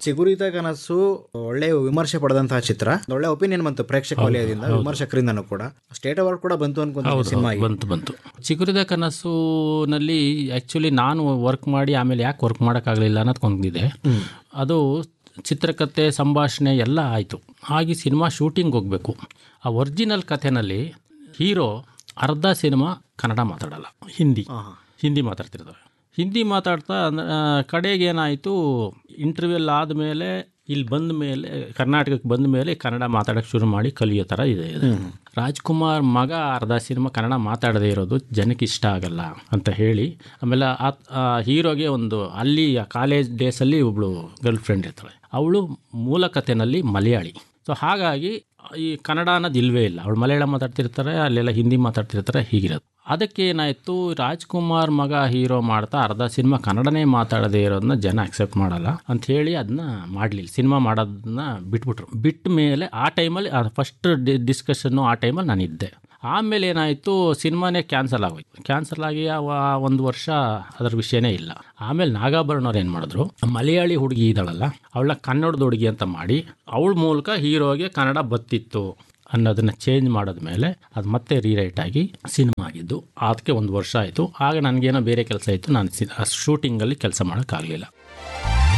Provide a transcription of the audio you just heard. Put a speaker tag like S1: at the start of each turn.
S1: ಚಿಗುರಿತ ಕನಸು ಒಳ್ಳೆ ವಿಮರ್ಶೆ ಪಡೆದಂತಹ ಚಿತ್ರ ಒಳ್ಳೆ ಒಪಿನಿಯನ್ ಬಂತು ಪ್ರೇಕ್ಷಕ ವಲಯದಿಂದ ವಿಮರ್ಶಕರಿಂದನೂ ಕೂಡ ಸ್ಟೇಟ್ ಅವಾರ್ಡ್ ಕೂಡ ಬಂತು ಅನ್ಕೊಂತೀನಿ ಸಿನಿಮಾ
S2: ಬಂತು ಬಂತು ಚಿಗುರಿದ ಕನಸುನಲ್ಲಿ ಆ್ಯಕ್ಚುಲಿ ನಾನು ವರ್ಕ್ ಮಾಡಿ ಆಮೇಲೆ ಯಾಕೆ ವರ್ಕ್ ಮಾಡೋಕ್ಕಾಗಲಿಲ್ಲ ಅನ್ನೋದ್ಕೊಂದಿದೆ ಅದು ಚಿತ್ರಕಥೆ ಸಂಭಾಷಣೆ ಎಲ್ಲ ಆಯಿತು ಹಾಗೆ ಸಿನಿಮಾ ಶೂಟಿಂಗ್ ಹೋಗಬೇಕು ಆ ಒರಿಜಿನಲ್ ಕಥೆನಲ್ಲಿ ಹೀರೋ ಅರ್ಧ ಸಿನಿಮಾ ಕನ್ನಡ ಮಾತಾಡಲ್ಲ ಹಿಂದಿ ಹಿಂದಿ ಮಾತಾಡ್ತಿರ್ತವೆ ಹಿಂದಿ ಮಾತಾಡ್ತಾ ಆ, ಕಡೆಗೆ ಏನಾಯಿತು ಇಂಟರ್ವ್ಯೂಲ್ ಆದಮೇಲೆ ಇಲ್ಲಿ ಬಂದ ಮೇಲೆ ಕರ್ನಾಟಕಕ್ಕೆ ಬಂದ ಮೇಲೆ ಕನ್ನಡ ಮಾತಾಡೋಕ್ಕೆ ಶುರು ಮಾಡಿ ಕಲಿಯೋ ಥರ ಇದೆ ಇದು. ರಾಜ್ಕುಮಾರ್ ಮಗ ಅರ್ಧ ಸಿನಿಮಾ ಕನ್ನಡ ಮಾತಾಡದೇ ಇರೋದು ಜನಕ್ಕೆ ಇಷ್ಟ ಆಗಲ್ಲ ಅಂತ ಹೇಳಿ ಆಮೇಲೆ ಆ ಆ ಹೀರೋಗೆ ಒಂದು ಅಲ್ಲಿ ಕಾಲೇಜ್ ಡೇಸಲ್ಲಿ ಒಬ್ಳು ಗರ್ಲ್ ಫ್ರೆಂಡ್ ಇರ್ತಾಳೆ ಅವಳು ಮೂಲ ಕಥೆನಲ್ಲಿ ಮಲಯಾಳಿ ಸೊ ಹಾಗಾಗಿ ಈ ಕನ್ನಡ ಅನ್ನೋದು ಇಲ್ವೇ ಇಲ್ಲ ಅವಳು ಮಲಯಾಳ ಮಾತಾಡ್ತಿರ್ತಾರೆ ಅಲ್ಲೆಲ್ಲ ಹಿಂದಿ ಮಾತಾಡ್ತಿರ್ತಾರೆ ಹೀಗಿರೋದು ಅದಕ್ಕೆ ಏನಾಯಿತು ರಾಜ್ಕುಮಾರ್ ಮಗ ಹೀರೋ ಮಾಡ್ತಾ ಅರ್ಧ ಸಿನಿಮಾ ಕನ್ನಡನೇ ಮಾತಾಡದೇ ಇರೋದನ್ನ ಜನ ಅಕ್ಸೆಪ್ಟ್ ಮಾಡಲ್ಲ ಅಂತ ಹೇಳಿ ಅದನ್ನ ಮಾಡಲಿಲ್ಲ ಸಿನಿಮಾ ಮಾಡೋದನ್ನ ಬಿಟ್ಬಿಟ್ರು ಬಿಟ್ಟ ಮೇಲೆ ಆ ಟೈಮಲ್ಲಿ ಫಸ್ಟ್ ಡಿಸ್ಕಷನ್ನು ಆ ಟೈಮಲ್ಲಿ ನಾನು ಇದ್ದೆ ಆಮೇಲೆ ಏನಾಯಿತು ಸಿನಿಮಾನೇ ಕ್ಯಾನ್ಸಲ್ ಆಗೋಯ್ತು ಕ್ಯಾನ್ಸಲ್ ಆಗಿ ಅವ ಒಂದು ವರ್ಷ ಅದರ ವಿಷಯನೇ ಇಲ್ಲ ಆಮೇಲೆ ನಾಗಾಭರಣ ಅವ್ರು ಏನು ಮಾಡಿದ್ರು ಮಲಯಾಳಿ ಹುಡುಗಿ ಇದ್ದಾಳಲ್ಲ ಅವಳ ಕನ್ನಡದ ಹುಡುಗಿ ಅಂತ ಮಾಡಿ ಅವಳ ಮೂಲಕ ಹೀರೋಗೆ ಕನ್ನಡ ಬತ್ತಿತ್ತು ಅನ್ನೋದನ್ನ ಚೇಂಜ್ ಮಾಡಿದ್ಮೇಲೆ ಅದು ಮತ್ತೆ ರೀರೈಟ್ ಆಗಿ ಸಿನಿಮಾ ಆಗಿದ್ದು ಅದಕ್ಕೆ ಒಂದು ವರ್ಷ ಆಯಿತು ಆಗ ನನಗೇನೋ ಬೇರೆ ಕೆಲಸ ಇತ್ತು ನಾನು ಶೂಟಿಂಗಲ್ಲಿ ಕೆಲಸ ಮಾಡೋಕ್ಕಾಗಲಿಲ್ಲ